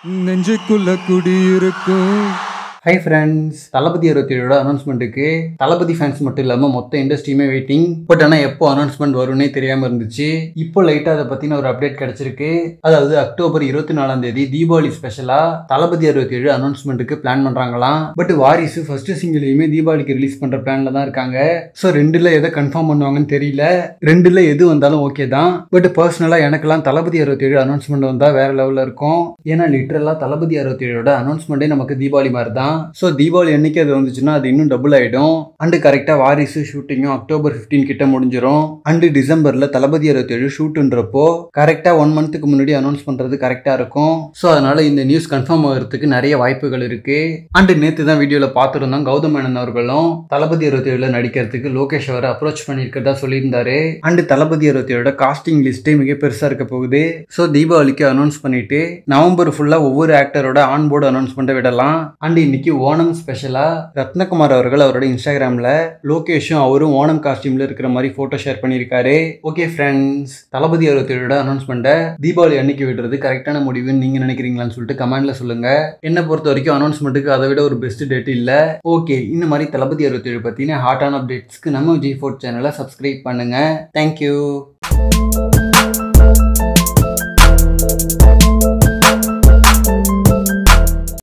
நெஞ்சுக்குள்ள குடியிருக்கும் hi friends Thalapathy அறுபத்தேழோட அனௌன்ஸ்மெண்ட்டுக்கு தளபதி ஃபேன்ஸ் மட்டும் இல்லாமல் மொத்த இண்டஸ்ட்ரியுமே வெயிட்டிங் பட் ஆனால் எப்போ அனௌன்ஸ்மெண்ட் வரும்னே தெரியாமல் இருந்துச்சு இப்போ லைட்டாக அதை பற்றின ஒரு அப்டேட் கிடச்சிருக்கு அதாவது அக்டோபர் இருபத்தி நாலாம் தேதி தீபாவளி ஸ்பெஷலாக தளபதி அறுபத்தேழு அனௌன்ஸ்மெண்ட்டுக்கு பிளான் பண்ணுறாங்களாம் பட் வாரிசு ஃபர்ஸ்ட் சிங்கிளையுமே தீபாவளிக்கு ரிலீஸ் பண்ணுற பிளானில் தான் இருக்காங்க ஸோ ரெண்டில் எதை கன்ஃபார்ம் பண்ணுவாங்கன்னு தெரியல ரெண்டில் எது வந்தாலும் ஓகே தான் பட் பர்சனலாக எனக்கெல்லாம் தளபதி அறுபத்தேழு அனௌன்ஸ்மெண்ட் வந்தால் வேற லெவலில் இருக்கும் ஏன்னா லிட்டரலாக தளபதி அறுபத்தேழோட அனௌன்ஸ்மெண்ட்டே நமக்கு தீபாவளி மாதிரி தான் ஸோ தீபாவளி அன்னைக்கு அது வந்துச்சுன்னா அது இன்னும் டபுள் ஆகிடும் அண்டு கரெக்டாக வாரிசு ஷூட்டிங்கும் அக்டோபர் 15 கிட்ட முடிஞ்சிடும் அண்டு டிசம்பரில் தளபதி அறுபத்தேழு ஷூட்டுன்றப்போ கரெக்டாக ஒன் மந்த்துக்கு முன்னாடி அனௌன்ஸ் பண்ணுறது கரெக்டாக இருக்கும் ஸோ அதனால இந்த நியூஸ் கன்ஃபார்ம் ஆகிறதுக்கு நிறைய வாய்ப்புகள் இருக்கு அண்டு நேற்று தான் வீடியோவில் பார்த்துருந்தோம் கௌதம் மேனன் அவர்களும் தளபதி அறுபத்தேழில் நடிக்கிறதுக்கு லோகேஷ் அவரை அப்ரோச் பண்ணியிருக்கிறதா சொல்லியிருந்தாரு அண்டு தளபதி அறுபத்தேழோட காஸ்டிங் லிஸ்ட்டே மிக பெருசாக இருக்க போகுது ஸோ தீபாவளிக்கு அனௌன்ஸ் பண்ணிட்டு நவம்பர் ஃபுல்லாக ஒவ்வொரு ஆக்டரோட ஆன் போர்டு அனௌன்ஸ்மெண்ட்டை விடலாம் அண்ட் இன்னைக்கு ஓணம் ஸ்பெஷலாக ரத்னகுமார் அவர்கள் அவரோட இன்ஸ்டாகிராமில் லோகேஷும் அவரும் ஓணம் காஸ்டியூமில் இருக்கிற மாதிரி ஃபோட்டோ ஷேர் பண்ணியிருக்காரு ஓகே ஃப்ரெண்ட்ஸ் தளபதி அறுபத்தேழோட அனௌன்ஸ்மெண்ட்டை தீபாவளி அன்னைக்கு விடுறது கரெக்டான முடிவுன்னு நீங்கள் நினைக்கிறீங்களான்னு சொல்லிட்டு கமெண்ட்ல சொல்லுங்க என்னை பொறுத்த வரைக்கும் அனௌன்ஸ்மெண்ட்டுக்கு அதை விட ஒரு பெஸ்ட் டேட் இல்லை ஓகே இந்த மாதிரி தளபதி அறுபத்தேழு பற்றின ஹாட்டான அப்டேட்ஸ்க்கு நம்ம விஜய் ஃபோர்ட் சேனலை சப்ஸ்கிரைப் பண்ணுங்க தேங்க்யூ